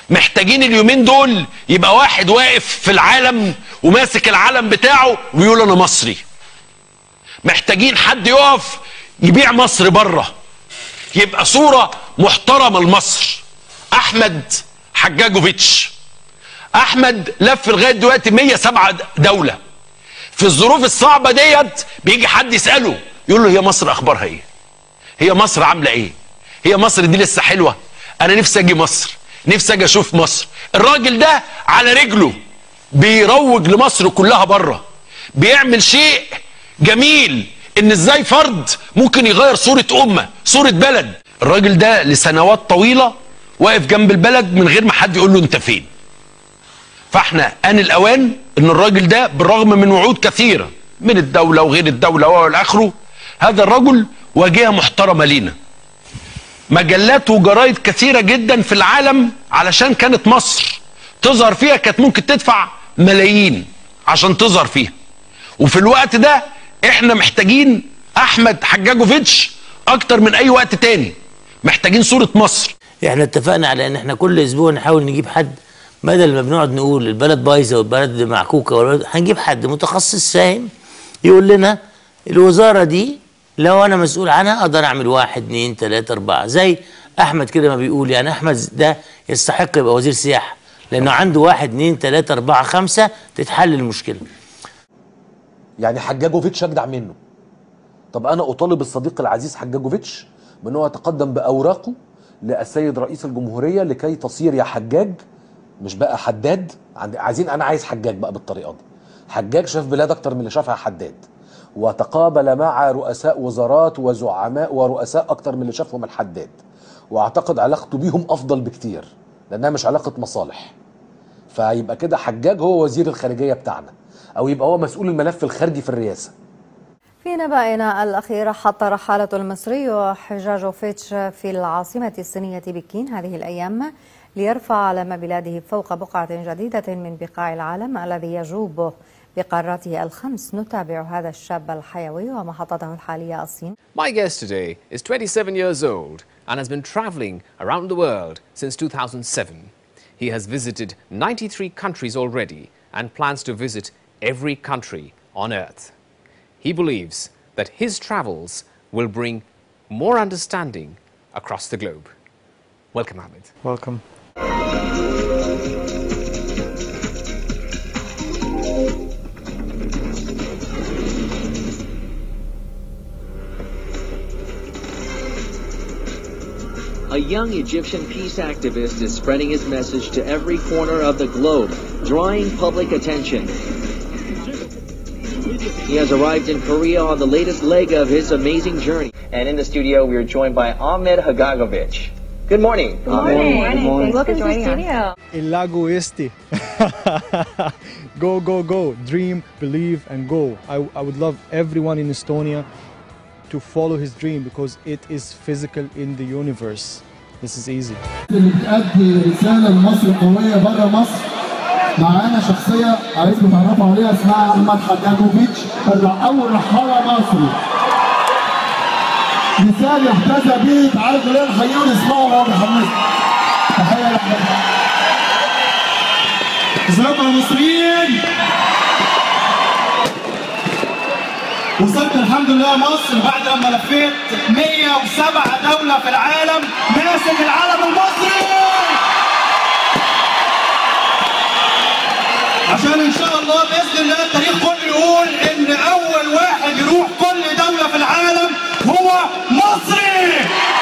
محتاجين اليومين دول يبقى واحد واقف في العالم وماسك العلم بتاعه ويقول انا مصري محتاجين حد يقف يبيع مصر بره يبقى صورة محترمة لمصر احمد حجاجوفيتش احمد لف لغايه دلوقتي 107 دوله في الظروف الصعبه ديت بيجي حد يساله يقول له هي مصر اخبارها ايه هي مصر عامله ايه هي مصر دي لسه حلوه انا نفسي اجي مصر نفسي اجي اشوف مصر الراجل ده على رجله بيروج لمصر كلها بره بيعمل شيء جميل ان ازاي فرد ممكن يغير صوره امه صوره بلد الراجل ده لسنوات طويله واقف جنب البلد من غير ما حد يقول له انت فين فاحنا ان الاوان ان الراجل ده بالرغم من وعود كثيره من الدوله وغير الدوله والى اخره هذا الرجل واجهه محترمه لينا مجلات وجرايد كثيره جدا في العالم علشان كانت مصر تظهر فيها كانت ممكن تدفع ملايين عشان تظهر فيها وفي الوقت ده احنا محتاجين احمد حجاجوفيتش اكتر من اي وقت تاني محتاجين صوره مصر احنا اتفقنا على ان احنا كل اسبوع نحاول نجيب حد بدل ما بنقعد نقول البلد بايظه والبلد معكوكه والبلد هنجيب حد متخصص فاهم يقول لنا الوزاره دي لو انا مسؤول عنها اقدر اعمل واحد اتنين تلاته اربعه زي احمد كده ما بيقول يعني احمد ده يستحق يبقى وزير سياحه لانه عنده واحد اتنين تلاته اربعه خمسه تتحل المشكله يعني حجاجوفيتش اجدع منه طب انا اطالب الصديق العزيز حجاجوفيتش بان هو يتقدم باوراقه للسيد رئيس الجمهوريه لكي تصير يا حجاج مش بقى حداد عند- عايزين انا عايز حجاج بقى بالطريقه دي حجاج شاف بلاد اكتر من اللي شافها حداد وتقابل مع رؤساء وزارات وزعماء ورؤساء اكتر من اللي شافهم الحداد واعتقد علاقته بيهم افضل بكتير لانها مش علاقه مصالح فيبقى كده حجاج هو وزير الخارجيه بتاعنا او يبقى هو مسؤول الملف الخارجي في الرئاسه في نبأنا الأخير حط رحالة المصري حجاجوفيتش في العاصمة الصينية بكين هذه الأيام ليرفع علم بلاده فوق بقعة جديدة من بقاع العالم الذي يجوب بقاراته الخمس نتابع هذا الشاب الحيوي ومحطته الحالية الصين My guest today is 27 years old and has been traveling around the world since 2007. He has visited 93 countries already and plans to visit every country on earth. He believes that his travels will bring more understanding across the globe. Welcome, Ahmed. Welcome. A young Egyptian peace activist is spreading his message to every corner of the globe, drawing public attention. He has arrived in Korea on the latest leg of his amazing journey. And in the studio, we are joined by Ahmed Hagagovich. Good morning. Good morning. Welcome to the studio. El Lago Este. go, go, go. Dream, believe, and go. I, I would love everyone in Estonia to follow his dream because it is physical in the universe. This is easy. اللي بتأدي رسالة لمصر قوية بره مصر معانا شخصية عايزكم تعرفوا عليها اسمها أحمد حجاجوفيتش الر- أول رحالة مصري مثال يحتذى به تعالوا كلنا نحييه ونسمعه وهو بيحمسنا تحية لأحمد ازيكم يا مصريين وصلت الحمد لله مصر بعد لما لفيت 107 دولة في العالم ماسك العلم المصري عشان ان شاء الله باذن الله التاريخ كله يقول ان اول واحد يروح كل دولة في العالم هو مصري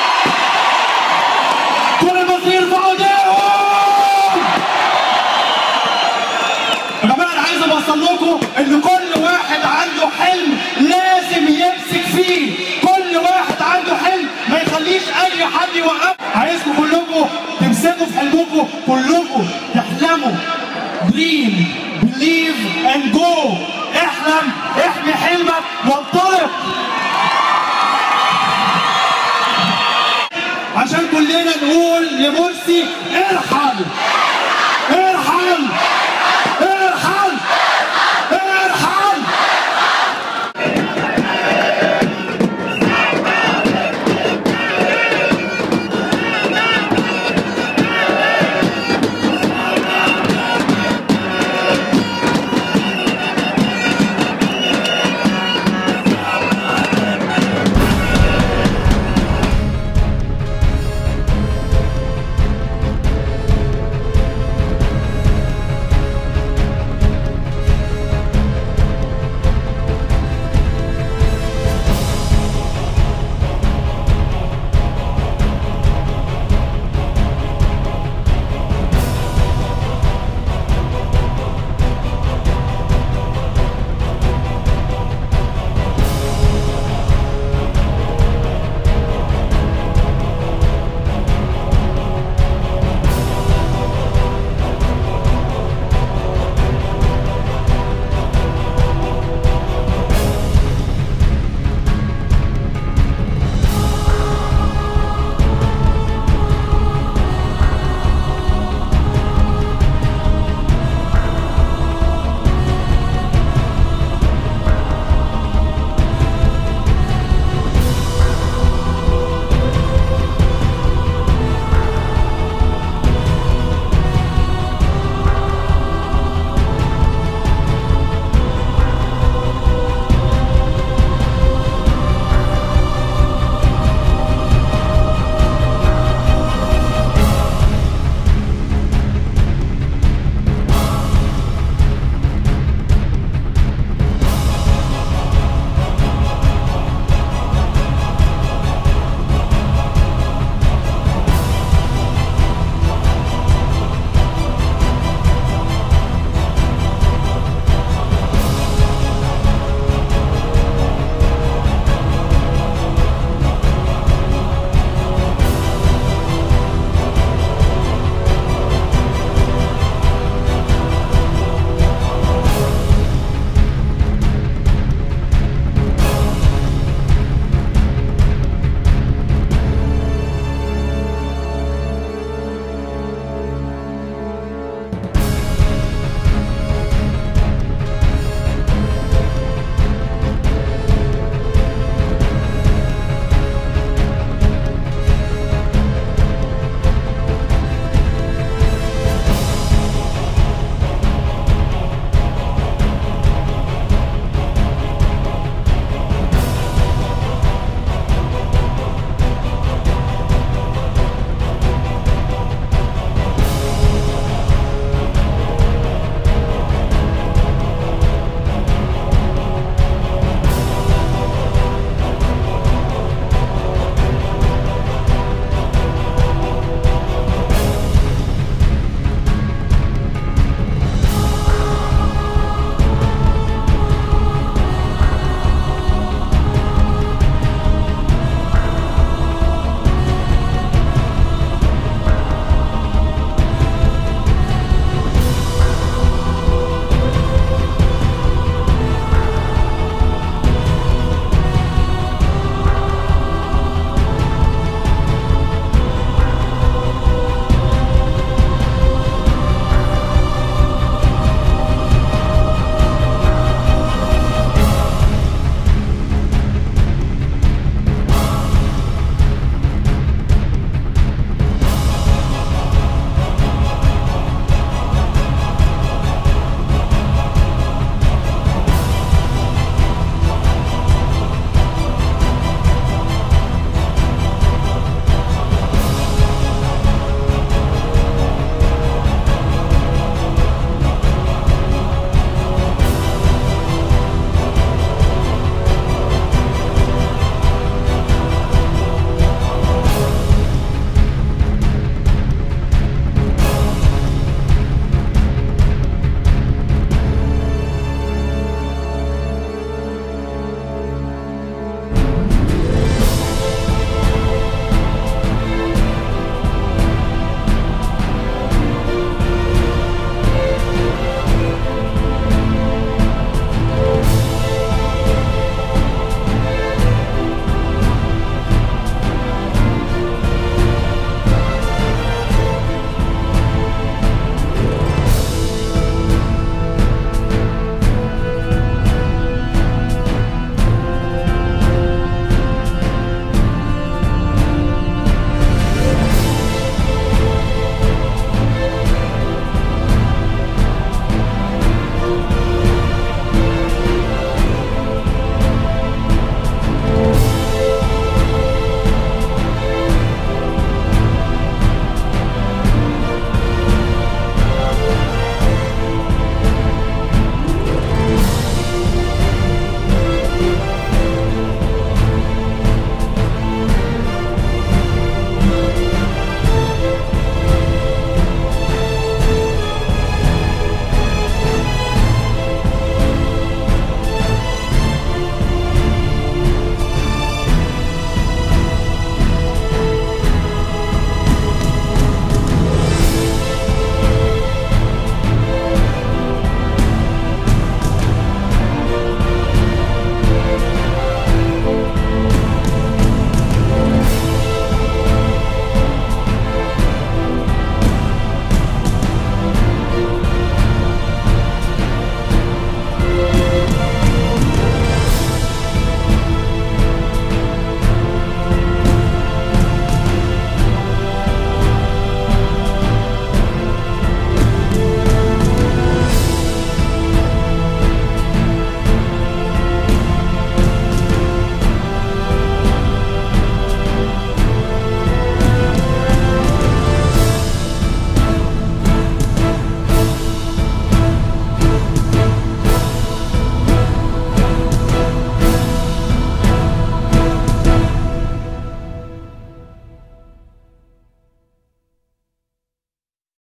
كل المصريين يرفعوا ايديهم يا جماعه انا عايز اوصل لكم ان كل واحد عنده حلم لازم يمسك فيه كل واحد عنده حلم ما يخليش اي حد يوقفه عايزكم كلكم تمسكوا في حلمكم كلكم تحلموا دريم بليف اند جو احلم احمي حلمك وانطلق عشان كلنا نقول لمرسي ارحل